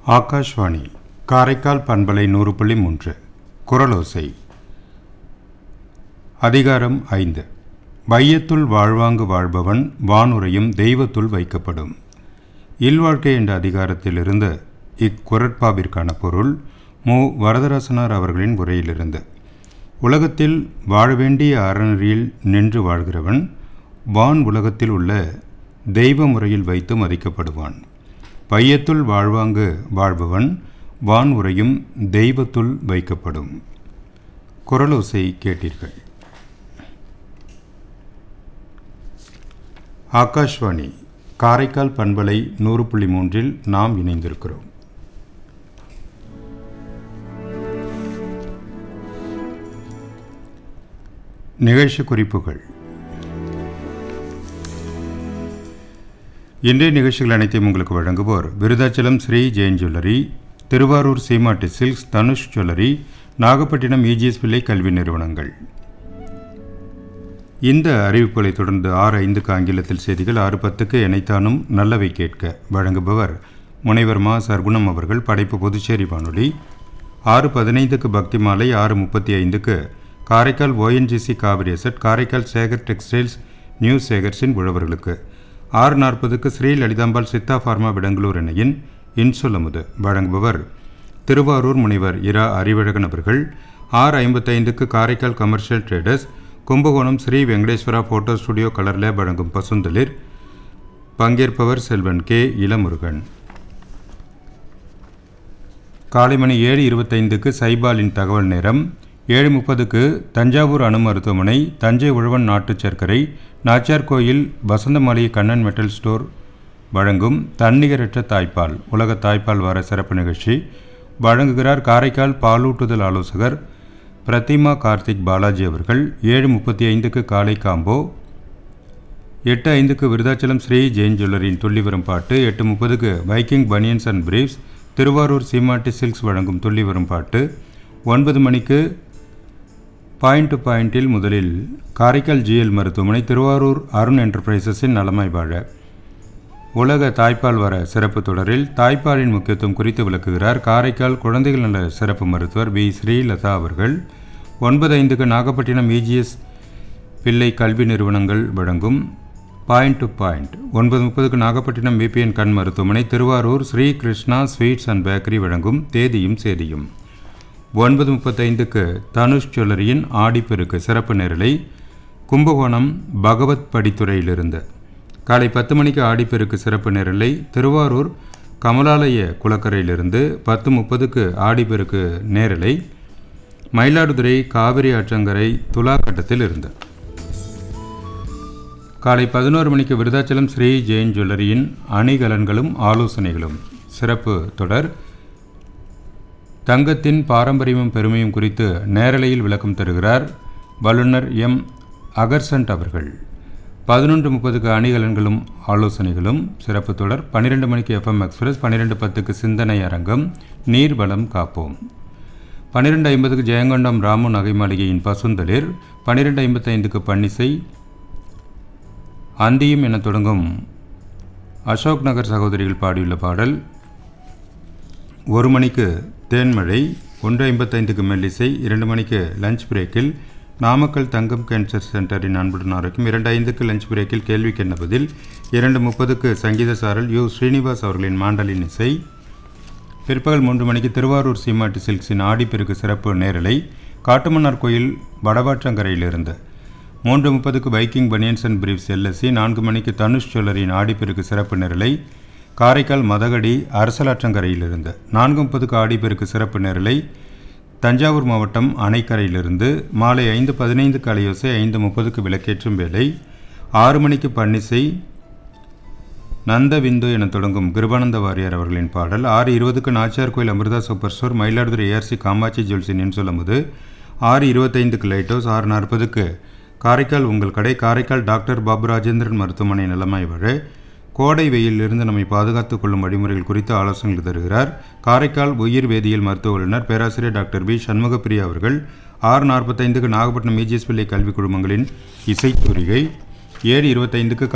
ஆகாஷ்வாணி காரைக்கால் பண்பலை நூறு புள்ளி மூன்று குரலோசை அதிகாரம் ஐந்து வையத்துள் வாழ்வாங்கு வாழ்பவன் வானுரையும் தெய்வத்துள் வைக்கப்படும் இல்வாழ்க்கை என்ற அதிகாரத்திலிருந்து இக்குரட்பாவிற்கான பொருள் மு வரதராசனார் அவர்களின் உரையிலிருந்து உலகத்தில் வாழ வேண்டிய அறநெறியில் நின்று வாழ்கிறவன் வான் உலகத்தில் உள்ள தெய்வ முறையில் வைத்து மதிக்கப்படுவான் பையத்துள் வாழ்வாங்கு வாழ்பவன் வான் உரையும் தெய்வத்துள் வைக்கப்படும் குரலோசை கேட்டீர்கள் ஆகாஷ்வாணி காரைக்கால் பண்பலை நூறு புள்ளி மூன்றில் நாம் இணைந்திருக்கிறோம் நிகழ்ச்சி குறிப்புகள் இன்றைய நிகழ்ச்சிகள் அனைத்தையும் உங்களுக்கு வழங்குவோர் Virudhachalam Sri Jain jewellery Thiruvarur Seematti silks Dhanush jewellery Nagapattinam EGS Pillai கல்வி நிறுவனங்கள் இந்த அறிவிப்புகளை தொடர்ந்து ஆறு ஐந்துக்கு ஆங்கிலத்தில் செய்திகள் ஆறு பத்துக்கு இணைத்தானும் நல்லவை கேட்க வழங்குபவர் முனைவர் மா சர்க்குணம் அவர்கள் படைப்பு புதுச்சேரி வானொலி ஆறு பதினைந்துக்கு பக்தி மாலை ஆறு முப்பத்தி ஐந்துக்கு Karaikal ONGC Cauvery asset Karaikal Sekar textiles new சேகர்ஸின் உழவர்களுக்கு ஆறு நாற்பதுக்கு ஸ்ரீ லலிதாம்பாள் சித்தா ஃபார்மா விடங்களூர் இணையின் இன்சொல்லமுது வழங்குபவர் திருவாரூர் முனைவர் இரா அறிவழகன் அவர்கள் ஆறு ஐம்பத்தைந்துக்கு Karaikal commercial traders Kumbakonam Sri Venkateswara photo studio colour lab வழங்கும் பசுந்தளிர் பங்கேற்பவர் செல்வன் கே இளமுருகன் காலை மணி ஏழு இருபத்தைந்துக்கு சைபாலின் தகவல் நேரம் ஏழு முப்பதுக்கு தஞ்சாவூர் அணு மருத்துவமனை தஞ்சை உழவன் நாட்டுச் சர்க்கரை நாச்சியார் கோயில் வசந்தமாளிகை கண்ணன் மெட்டல் ஸ்டோர் வழங்கும் தன்னிகரற்ற தாய்ப்பால் உலக தாய்ப்பால் வார சிறப்பு நிகழ்ச்சி வழங்குகிறார் காரைக்கால் பாலூட்டுதல் ஆலோசகர் பிரதிமா கார்த்திக் பாலாஜி அவர்கள் ஏழு முப்பத்தி ஐந்துக்கு காலை காம்போ எட்டு ஐந்துக்கு விருதாச்சலம் ஸ்ரீ ஜெயின் ஜுவல்லரியின் துள்ளி வரும் பாட்டு எட்டு முப்பதுக்கு viking banians and briefs Thiruvarur Seematti silks வழங்கும் துள்ளி வரும் பாட்டு ஒன்பது மணிக்கு பாயிண்ட் டு பாயிண்டில் முதலில் காரைக்கால் ஜிஎல் மருத்துவமனை திருவாரூர் அருண் என்டர்பிரைசஸின் நலமாய் வாழ உலக தாய்ப்பால் வர சிறப்பு தொடரில் தாய்ப்பாலின் முக்கியத்துவம் குறித்து விளக்குகிறார் காரைக்கால் குழந்தைகள் நல சிறப்பு மருத்துவர் பி ஸ்ரீலதா அவர்கள் ஒன்பது ஐந்துக்கு நாகப்பட்டினம் இஜிஎஸ் பிள்ளை கல்வி நிறுவனங்கள் வழங்கும் பாயிண்ட் டு பாயிண்ட் ஒன்பது முப்பதுக்கு நாகப்பட்டினம் விபிஎன் கண் மருத்துவமனை Thiruvarur Sri Krishna sweets and bakery வழங்கும் தேதியும் சேதியும் ஒன்பது முப்பத்தைந்துக்கு தனுஷ் ஜுவல்லரியின் ஆடிப்பெருக்கு சிறப்பு நேரலை கும்பகோணம் பகவத் படித்துறையிலிருந்து காலை பத்து மணிக்கு ஆடிப்பெருக்கு சிறப்பு நேரலை திருவாரூர் கமலாலய குளக்கரையிலிருந்து பத்து முப்பதுக்கு ஆடிப்பெருக்கு நேரலை மயிலாடுதுறை காவிரி ஆற்றங்கரை துலா கட்டத்தில் இருந்து காலை பதினோரு மணிக்கு விருதாச்சலம் ஸ்ரீ ஜெயின் ஜுவல்லரியின் அணிகலன்களும் ஆலோசனைகளும் சிறப்பு தொடர் தங்கத்தின் பாரம்பரியமும் பெருமையும் குறித்து நேரலையில் விளக்கம் தருகிறார் வல்லுநர் எம் அகர்சன்ட் அவர்கள் பதினொன்று முப்பதுக்கு அணிகலன்களும் ஆலோசனைகளும் சிறப்பு தொடர் பன்னிரெண்டு மணிக்கு எஃப்எம் எக்ஸ்பிரஸ் பன்னிரெண்டு பத்துக்கு சிந்தனை அரங்கம் நீர்வளம் காப்போம் பன்னிரெண்டு ஐம்பதுக்கு ஜெயங்கொண்டம் ராமு நகை மாளிகையின் பசுந்தளிர் பன்னிரெண்டு ஐம்பத்தைந்துக்கு பன்னிசை அந்தியும் என தொடங்கும் அசோக் நகர் சகோதரிகள் பாடியுள்ள பாடல் ஒரு மணிக்கு தேன்மழை ஒன்று ஐம்பத்தைந்துக்கு மெல்லிசை இரண்டு மணிக்கு லஞ்ச் பிரேக்கில் நாமக்கல் தங்கம் கேன்சர் சென்டரின் அன்புடன் ஆரோக்கியம் இரண்டு ஐந்துக்கு லஞ்ச் பிரேக்கில் கேள்விக்கு என்ன பதில் இரண்டு முப்பதுக்கு சங்கீத சாரல் யு ஸ்ரீனிவாஸ் அவர்களின் மாண்டலின் இசை பிற்பகல் மூன்று மணிக்கு திருவாரூர் சீமாட்டி சில்க்ஸின் ஆடிப்பெருக்கு சிறப்பு நேரலை காட்டுமன்னார் கோயில் வடவாற்றங்கரையிலிருந்து மூன்று முப்பதுக்கு பைக்கிங் பனியன்ஸ் அண்ட் பிரீவ்ஸ் எல்எஸ்சி நான்கு மணிக்கு தனுஷ் ஜுவல்லரின் ஆடிப்பெருக்கு சிறப்பு நேரலை காரைக்கால் மதகடி அரசலாற்றங்கரையிலிருந்து நான்கு முப்பதுக்கு ஆடிப்பெருக்கு சிறப்பு நேரலை தஞ்சாவூர் மாவட்டம் அணைக்கரையிலிருந்து மாலை ஐந்து பதினைந்துக்கு அலையோசை ஐந்து முப்பதுக்கு விளக்கேற்றும் வேலை ஆறு மணிக்கு பன்னிசை நந்தவிந்து என தொடங்கும் கிருபானந்த வாரியார் அவர்களின் பாடல் ஆறு இருபதுக்கு Nachiyar Koil Amirtha super store Mayiladuthurai ARC Kamatchi ஜுவல்ஸின் இன்சொல்லமுது ஆறு இருபத்தைந்துக்கு லைட் ஹவுஸ் ஆறு நாற்பதுக்கு காரைக்கால் உங்கள் கடை காரைக்கால் டாக்டர் பாபு ராஜேந்திரன் மருத்துவமனை நலமாய் வாழ கோடை வெயிலிருந்து நம்மை பாதுகாத்துக் கொள்ளும் வழிமுறைகள் குறித்து ஆலோசனைகள் தருகிறார் காரைக்கால் உயிர் வேதியியல் மருத்துவ வல்லுநர் பேராசிரியர் டாக்டர் பி சண்முகப்பிரியா அவர்கள் ஆறு நாற்பத்தைந்துக்கு நாகப்பட்டினம் இஜிஎஸ் பிள்ளை கல்விக் குழுமங்களின் இசைத்தூரிகை ஏழு இருபத்தைந்துக்கு